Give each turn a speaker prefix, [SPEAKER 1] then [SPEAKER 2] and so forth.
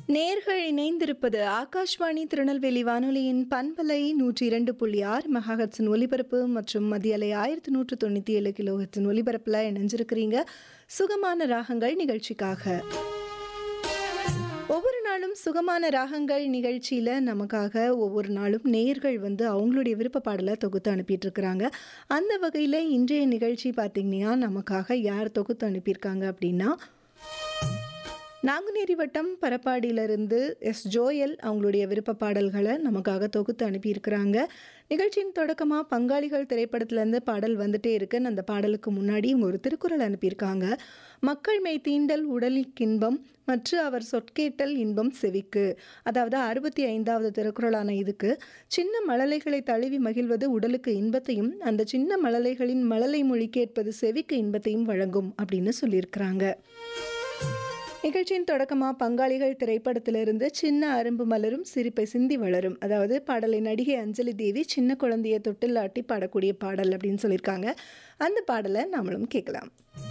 [SPEAKER 1] நேர்கள் இணைந்திருப்பது ஆகாஷ்வாணி திருநெல்வேலி வானொலியின் பண்பலை நூற்றி இரண்டு புள்ளி ஆறு மெகாஹட்ஸின் ஒலிபரப்பு மற்றும் மதியலை ஆயிரத்தி நூற்று தொண்ணூற்றி ஏழு கிலோஹெட்ஸின் ஒலிபரப்பில் இணைஞ்சிருக்கிறீங்க சுகமான ராகங்கள் நிகழ்ச்சிக்காக ஒவ்வொரு நாளும் சுகமான ராகங்கள் நிகழ்ச்சியில் நமக்காக ஒவ்வொரு நாளும் நேர்கள் வந்து அவங்களுடைய விருப்ப பாடலை தொகுத்து அனுப்பிட்டு இருக்கிறாங்க அந்த வகையில் இன்றைய நிகழ்ச்சி பார்த்திங்கன்னா நமக்காக யார் தொகுத்து அனுப்பியிருக்காங்க அப்படின்னா நாங்குநேரி வட்டம் பரப்பாடியிலிருந்து எஸ் ஜோயல் அவங்களுடைய விருப்ப பாடல்களை நமக்காக தொகுத்து அனுப்பியிருக்கிறாங்க நிகழ்ச்சியின் தொடக்கமாக பங்காளிகள் திரைப்படத்திலேருந்து பாடல் வந்துட்டே இருக்குன்னு அந்த பாடலுக்கு முன்னாடி இவங்க ஒரு திருக்குறள் அனுப்பியிருக்காங்க மக்கள் மெய் தீண்டல் உடலில் இன்பம் மற்ற அவர் சொற்கேட்டல் இன்பம் செவிக்கு அதாவது அறுபத்தி ஐந்தாவது திருக்குறளான இதுக்கு சின்ன மழலைகளை தழுவி மகிழ்வது உடலுக்கு இன்பத்தையும் அந்த சின்ன மழலைகளின் மழலை மொழி கேட்பது செவிக்கு இன்பத்தையும் வழங்கும் அப்படின்னு சொல்லியிருக்கிறாங்க நிகழ்ச்சியின் தொடக்கமாக பங்காளிகள் திரைப்படத்திலிருந்து சின்ன அரும்பு மலரும் சிரிப்பை சிந்தி வளரும் அதாவது பாடலை நடிகை அஞ்சலி தேவி சின்ன குழந்தைய தொட்டில் ஆட்டி பாடக்கூடிய பாடல் அப்படின்னு சொல்லியிருக்காங்க அந்த பாடலை நாமளும் கேட்கலாம்